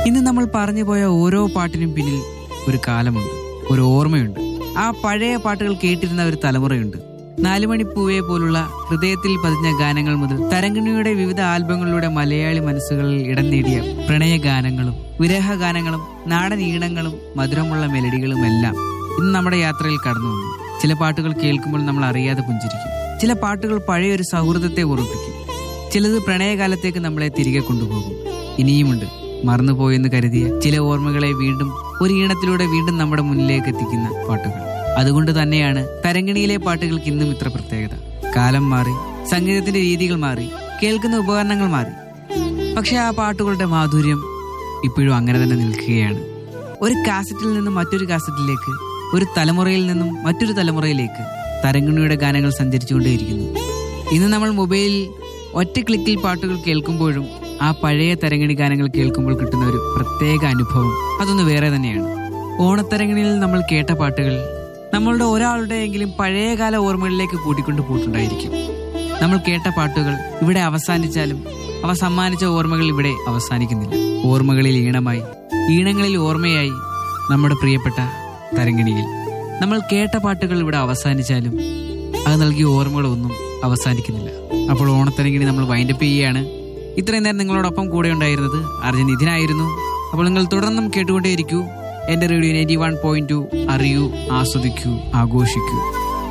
ഇന്ന് നമ്മൾ പറഞ്ഞു പോയ ഓരോ പാട്ടിനും പിന്നിൽ ഒരു കാലമുണ്ട് ഒരു ഓർമ്മയുണ്ട് ആ പഴയ പാട്ടുകൾ കേട്ടിരുന്ന ഒരു തലമുറയുണ്ട് നാലുമണിപ്പൂവെ പോലുള്ള ഹൃദയത്തിൽ പതിഞ്ഞ ഗാനങ്ങൾ മുതൽ തരംഗിണിയുടെ വിവിധ ആൽബങ്ങളിലൂടെ മലയാളി മനസ്സുകളിൽ ഇടം നേടിയ പ്രണയ ഗാനങ്ങളും വിരഹ ഗാനങ്ങളും നാടൻ ഈണങ്ങളും മധുരമുള്ള മെലഡികളും എല്ലാം ഇന്ന് നമ്മുടെ യാത്രയിൽ കടന്നു വന്നു ചില പാട്ടുകൾ കേൾക്കുമ്പോൾ നമ്മൾ അറിയാതെ പുഞ്ചിരിക്കും ചില പാട്ടുകൾ പഴയ ഒരു സൗഹൃദത്തെ ഓർമ്മിപ്പിക്കും ചിലത് പ്രണയകാലത്തേക്ക് നമ്മളെ തിരികെ കൊണ്ടുപോകും ഇനിയുമുണ്ട് മറന്നുപോയെന്ന് കരുതിയ ചില ഓർമ്മകളെ വീണ്ടും ഒരു ഈണത്തിലൂടെ വീണ്ടും നമ്മുടെ മുന്നിലേക്ക് എത്തിക്കുന്ന പാട്ടുകൾ അതുകൊണ്ട് തന്നെയാണ് തരങ്കിണിയിലെ പാട്ടുകൾക്ക് ഇന്നും ഇത്ര പ്രത്യേകത കാലം മാറി സംഗീതത്തിന്റെ രീതികൾ മാറി കേൾക്കുന്ന ഉപകരണങ്ങൾ മാറി പക്ഷെ ആ പാട്ടുകളുടെ മാധുര്യം ഇപ്പോഴും അങ്ങനെ തന്നെ നിൽക്കുകയാണ് ഒരു കാസറ്റിൽ നിന്നും മറ്റൊരു കാസറ്റിലേക്ക് ഒരു തലമുറയിൽ നിന്നും മറ്റൊരു തലമുറയിലേക്ക് തരങ്കിണിയുടെ ഗാനങ്ങൾ സഞ്ചരിച്ചുകൊണ്ടേയിരിക്കുന്നു ഇന്ന് നമ്മൾ മൊബൈലിൽ ഒറ്റ ക്ലിക്കിൽ പാട്ടുകൾ കേൾക്കുമ്പോഴും ആ പഴയ തരങ്ങിണി ഗാനങ്ങൾ കേൾക്കുമ്പോൾ കിട്ടുന്ന ഒരു പ്രത്യേക അനുഭവം അതൊന്ന് വേറെ തന്നെയാണ് ഓണത്തരങ്ങിണിയിൽ നമ്മൾ കേട്ട പാട്ടുകൾ നമ്മളുടെ ഒരാളുടെയെങ്കിലും പഴയകാല ഓർമ്മകളിലേക്ക് കൂട്ടിക്കൊണ്ടു പോയിട്ടുണ്ടായിരിക്കും നമ്മൾ കേട്ട പാട്ടുകൾ ഇവിടെ അവസാനിച്ചാലും അവ സമ്മാനിച്ച ഓർമ്മകൾ ഇവിടെ അവസാനിക്കുന്നില്ല ഓർമ്മകളിൽ ഈണമായി ഈണങ്ങളിൽ ഓർമ്മയായി നമ്മുടെ പ്രിയപ്പെട്ട തരങ്ങിണിയിൽ നമ്മൾ കേട്ട പാട്ടുകൾ ഇവിടെ അവസാനിച്ചാലും അത് നൽകിയ ഓർമ്മകളൊന്നും അവസാനിക്കുന്നില്ല അപ്പോൾ ഓണത്തരങ്ങിണി നമ്മൾ വൈൻഡപ്പ് ചെയ്യുകയാണ് ഇത്രയും നേരം നിങ്ങളോടൊപ്പം കൂടെ ഉണ്ടായിരുന്നത് അർജുൻ ഇതിനായിരുന്നു അപ്പോൾ നിങ്ങൾ തുടർന്നും കേട്ടുകൊണ്ടേയിരിക്കൂ എന്റെ radio ninety one point two അറിയൂ ആസ്വദിക്കൂ ആഘോഷിക്കൂ